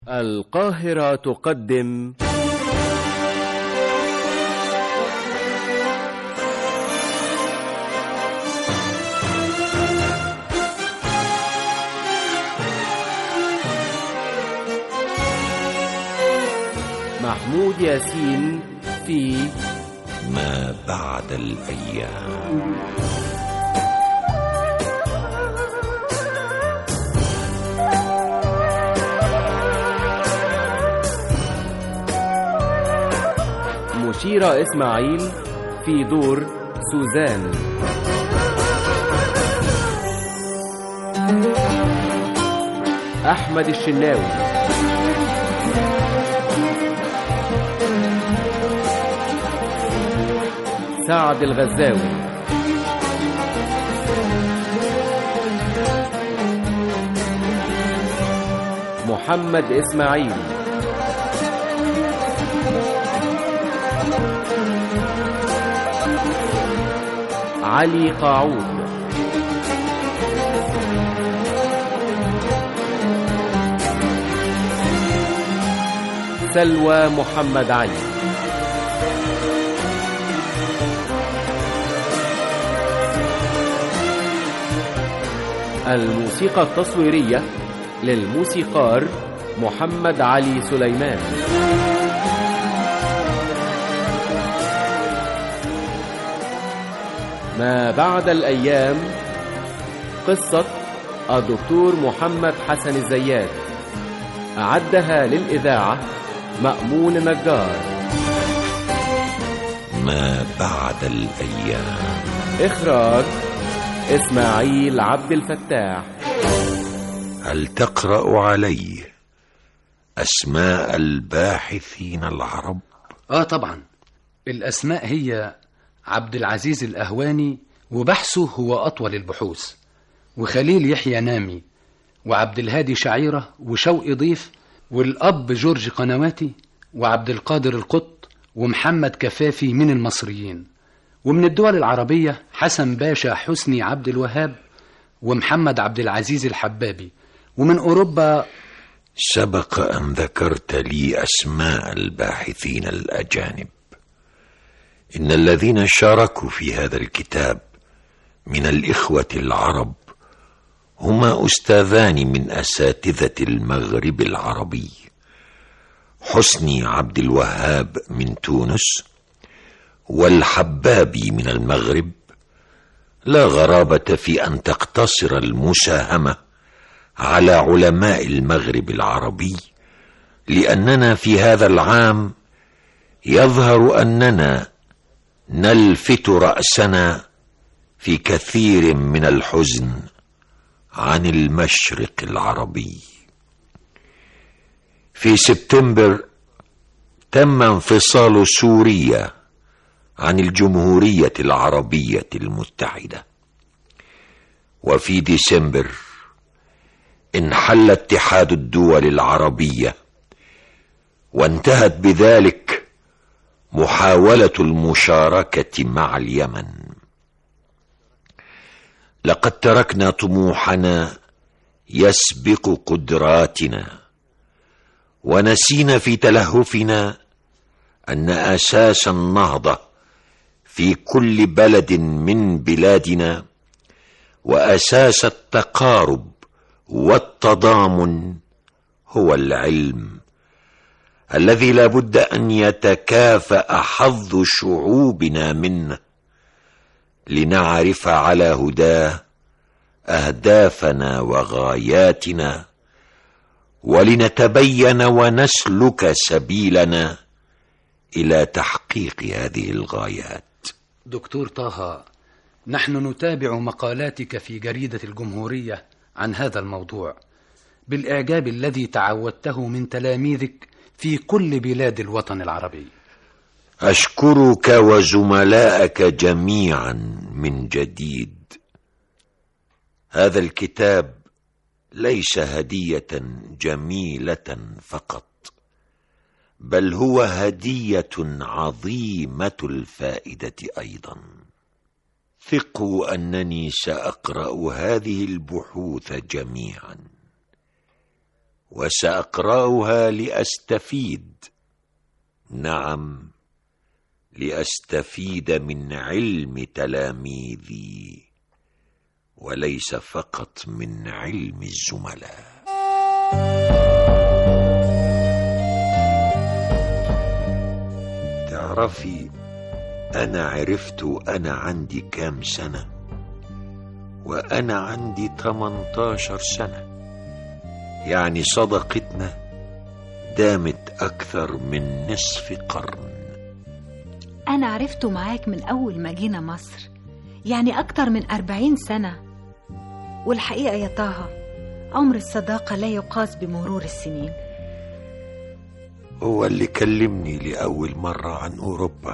القاهرة تقدم محمود ياسين في ما بعد الأيام مشيرة إسماعيل في دور سوزان أحمد الشناوي سعد الغزاوي محمد إسماعيل علي قاعود سلوى محمد علي الموسيقى التصويرية للموسيقار محمد علي سليمان ما بعد الأيام قصة الدكتور محمد حسن الزيات أعدها للإذاعة مأمون نجار ما بعد الأيام إخراج إسماعيل عبد الفتاح هل تقرأ علي أسماء الباحثين العرب آه طبعا الأسماء هي عبد العزيز الأهواني وبحثه هو أطول البحوث وخليل يحيى نامي وعبد الهادي شعيرة وشوقي ضيف والأب جورج قنواتي وعبد القادر القط ومحمد كفافي من المصريين ومن الدول العربية حسن باشا حسني عبد الوهاب ومحمد عبد العزيز الحبابي ومن أوروبا سبق أن ذكرت لي أسماء الباحثين الأجانب إن الذين شاركوا في هذا الكتاب من الإخوة العرب هما أستاذان من أساتذة المغرب العربي حسني عبد الوهاب من تونس والحبابي من المغرب لا غرابة في أن تقتصر المساهمة على علماء المغرب العربي لأننا في هذا العام يظهر أننا نلفت رأسنا في كثير من الحزن عن المشرق العربي في سبتمبر تم انفصال سوريا عن الجمهورية العربية المتحدة وفي ديسمبر انحل اتحاد الدول العربية وانتهت بذلك محاولة المشاركة مع اليمن لقد تركنا طموحنا يسبق قدراتنا ونسينا في تلهفنا أن أساس النهضة في كل بلد من بلادنا وأساس التقارب والتضامن هو العلم الذي لا بد ان يتكافا حظ شعوبنا منه لنعرف على هداه اهدافنا وغاياتنا ولنتبين ونسلك سبيلنا الى تحقيق هذه الغايات دكتور طه نحن نتابع مقالاتك في جريدة الجمهورية عن هذا الموضوع بالإعجاب الذي تعودته من تلاميذك في كل بلاد الوطن العربي اشكرك وزملائك جميعا من جديد هذا الكتاب ليس هديه جميله فقط بل هو هديه عظيمه الفائده ايضا ثقوا انني ساقرا هذه البحوث جميعا وساقراها لاستفيد نعم لاستفيد من علم تلاميذي وليس فقط من علم الزملاء تعرفي انا عرفت انا عندي كام سنه وانا عندي 18 سنه يعني صداقتنا دامت اكثر من نصف قرن أنا عرفته معاك من أول ما جينا مصر يعني أكتر من أربعين سنة والحقيقة يا طه عمر الصداقة لا يقاس بمرور السنين هو اللي كلمني لأول مرة عن أوروبا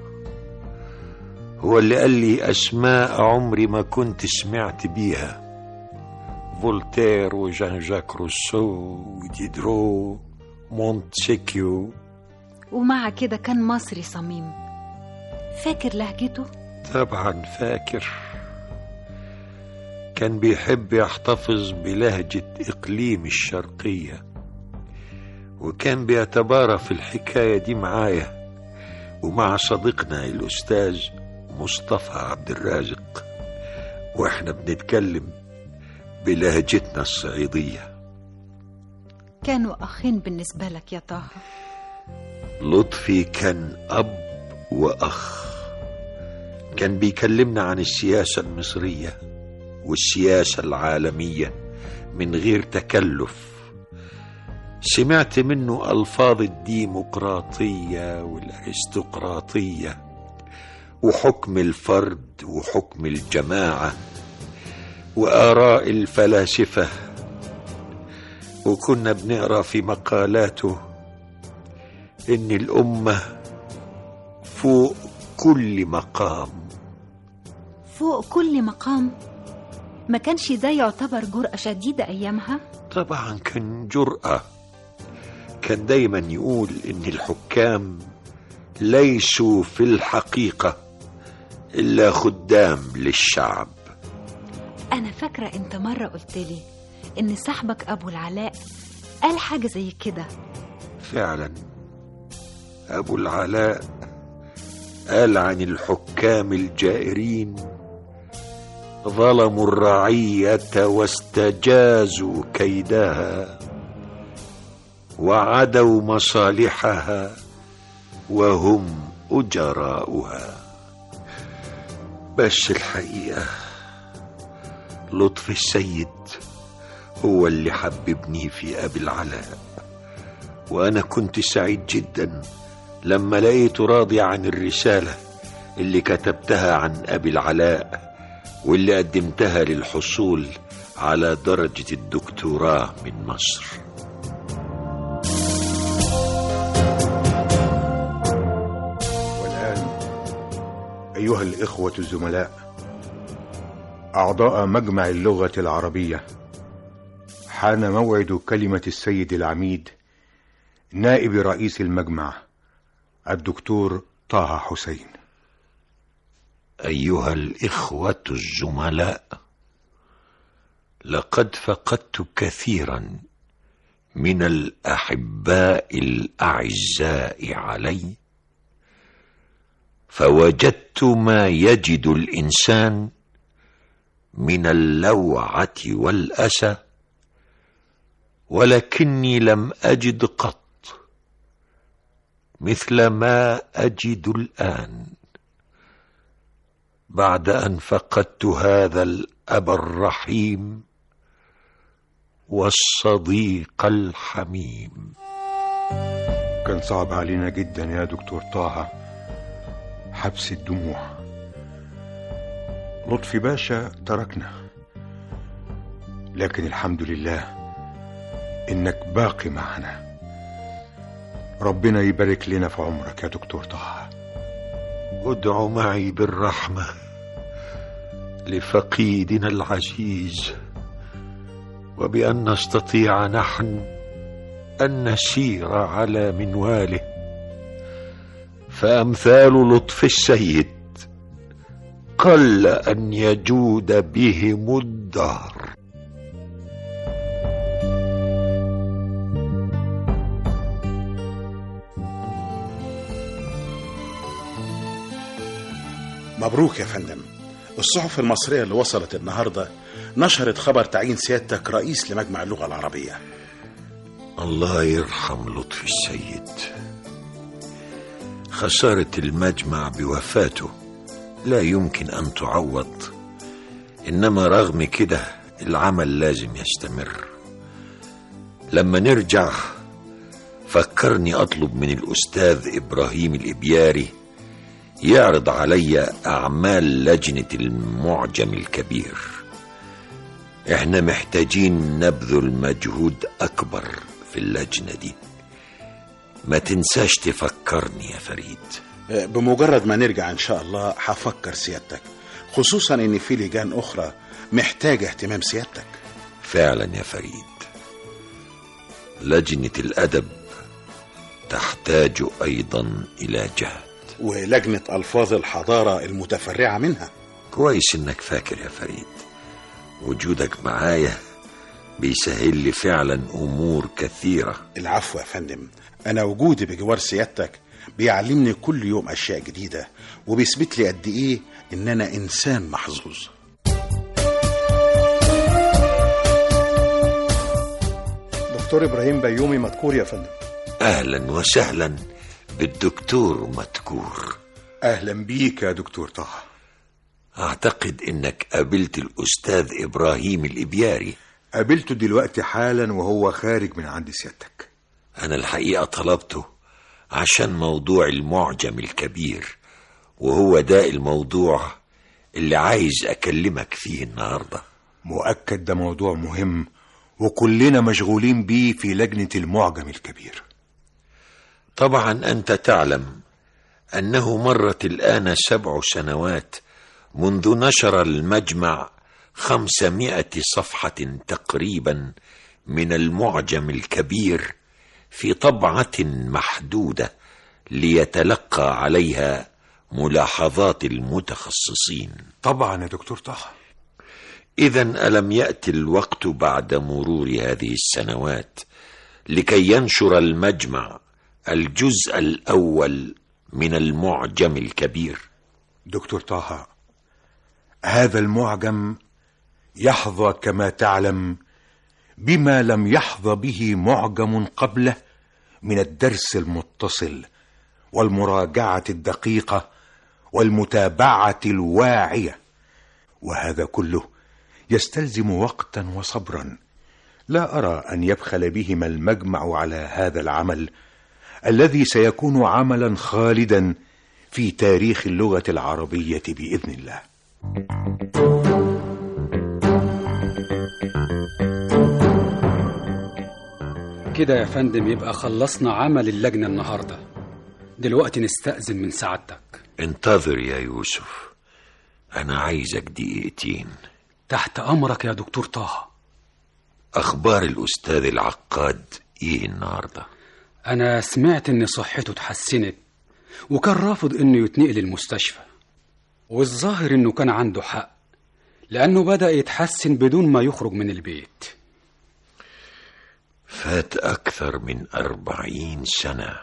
هو اللي قال لي أسماء عمري ما كنت سمعت بيها فولتير وجان جاك روسو وديدرو مونتسيكيو ومع كده كان مصري صميم فاكر لهجته؟ طبعا فاكر كان بيحب يحتفظ بلهجة إقليم الشرقية وكان بيتبارى في الحكاية دي معايا ومع صديقنا الأستاذ مصطفى عبد الرازق وإحنا بنتكلم بلهجتنا الصعيدية كانوا أخين بالنسبة لك يا طه لطفي كان أب وأخ كان بيكلمنا عن السياسة المصرية والسياسة العالمية من غير تكلف سمعت منه ألفاظ الديمقراطية والأرستقراطية وحكم الفرد وحكم الجماعة وآراء الفلاسفة وكنا بنقرا في مقالاته إن الأمة فوق كل مقام فوق كل مقام ما كانش ده يعتبر جرأة شديدة أيامها؟ طبعا كان جرأة كان دايما يقول إن الحكام ليسوا في الحقيقة إلا خدام للشعب أنا فاكرة أنت مرة قلت لي إن صاحبك أبو العلاء قال حاجة زي كده فعلا أبو العلاء قال عن الحكام الجائرين ظلموا الرعية واستجازوا كيدها وعدوا مصالحها وهم أجراؤها بس الحقيقة لطف السيد هو اللي حببني في أبي العلاء وأنا كنت سعيد جدا لما لقيته راضي عن الرسالة اللي كتبتها عن أبي العلاء واللي قدمتها للحصول على درجة الدكتوراه من مصر والآن أيها الإخوة الزملاء أعضاء مجمع اللغة العربية حان موعد كلمة السيد العميد نائب رئيس المجمع الدكتور طه حسين أيها الإخوة الزملاء لقد فقدت كثيرا من الأحباء الأعزاء علي فوجدت ما يجد الإنسان من اللوعة والأسى ولكني لم أجد قط مثل ما أجد الآن بعد أن فقدت هذا الأب الرحيم والصديق الحميم كان صعب علينا جدا يا دكتور طه حبس الدموع لطفي باشا تركنا لكن الحمد لله انك باقي معنا ربنا يبارك لنا في عمرك يا دكتور طه ادع معي بالرحمة لفقيدنا العزيز وبأن نستطيع نحن أن نسير على منواله فأمثال لطف السيد قل أن يجود بهم الدهر مبروك يا فندم الصحف المصرية اللي وصلت النهاردة نشرت خبر تعيين سيادتك رئيس لمجمع اللغة العربية الله يرحم لطفي السيد خسارة المجمع بوفاته لا يمكن أن تعوض إنما رغم كده العمل لازم يستمر لما نرجع فكرني أطلب من الأستاذ إبراهيم الإبياري يعرض علي أعمال لجنة المعجم الكبير احنا محتاجين نبذل مجهود أكبر في اللجنة دي ما تنساش تفكرني يا فريد آه، بمجرد ما نرجع إن شاء الله هفكر سيادتك خصوصا إن في لجان أخرى محتاجة اهتمام سيادتك فعلا يا فريد لجنة الأدب تحتاج أيضا إلى جهد ولجنة ألفاظ الحضارة المتفرعة منها كويس إنك فاكر يا فريد وجودك معايا بيسهل لي فعلا أمور كثيرة العفو يا فندم أنا وجودي بجوار سيادتك بيعلمني كل يوم أشياء جديدة وبيثبت لي قد إيه إن أنا إنسان محظوظ دكتور إبراهيم بيومي مذكور يا فندم أهلا وسهلا بالدكتور مذكور أهلا بيك يا دكتور طه أعتقد إنك قابلت الأستاذ إبراهيم الإبياري قابلته دلوقتي حالا وهو خارج من عند سيادتك أنا الحقيقة طلبته عشان موضوع المعجم الكبير وهو ده الموضوع اللي عايز أكلمك فيه النهاردة مؤكد ده موضوع مهم وكلنا مشغولين بيه في لجنة المعجم الكبير طبعا أنت تعلم أنه مرت الآن سبع سنوات منذ نشر المجمع خمسمائة صفحة تقريبا من المعجم الكبير في طبعة محدودة ليتلقى عليها ملاحظات المتخصصين طبعا يا دكتور طه إذا ألم يأتي الوقت بعد مرور هذه السنوات لكي ينشر المجمع الجزء الأول من المعجم الكبير دكتور طه هذا المعجم يحظى كما تعلم بما لم يحظى به معجم قبله من الدرس المتصل والمراجعة الدقيقة والمتابعة الواعية وهذا كله يستلزم وقتا وصبرا لا أرى أن يبخل بهما المجمع على هذا العمل الذي سيكون عملا خالدا في تاريخ اللغة العربية بإذن الله كده يا فندم يبقى خلصنا عمل اللجنة النهاردة دلوقتي نستأذن من سعادتك انتظر يا يوسف أنا عايزك دقيقتين تحت أمرك يا دكتور طه أخبار الأستاذ العقاد إيه النهاردة أنا سمعت إن صحته اتحسنت وكان رافض إنه يتنقل المستشفى والظاهر إنه كان عنده حق لأنه بدأ يتحسن بدون ما يخرج من البيت فات أكثر من أربعين سنة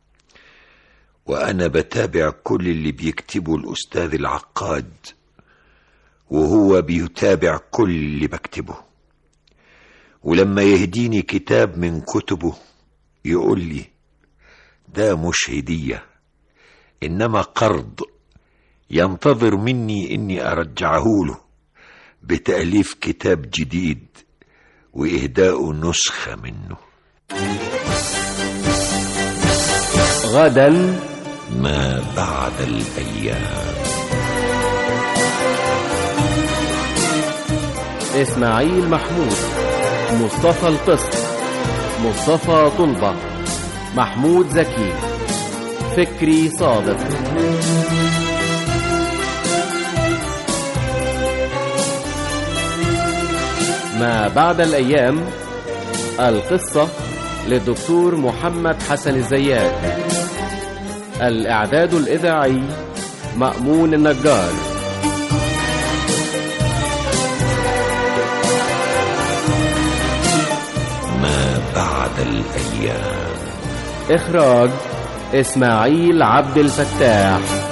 وأنا بتابع كل اللي بيكتبه الأستاذ العقاد وهو بيتابع كل اللي بكتبه ولما يهديني كتاب من كتبه يقول لي ده مش هدية إنما قرض ينتظر مني إني أرجعه له بتأليف كتاب جديد وإهداء نسخة منه غدا ما بعد الأيام إسماعيل محمود مصطفى القسط مصطفى طلبة محمود زكي فكري صادق ما بعد الأيام القصة للدكتور محمد حسن الزيات الإعداد الإذاعي مأمون النجار ما بعد الأيام إخراج إسماعيل عبد الفتاح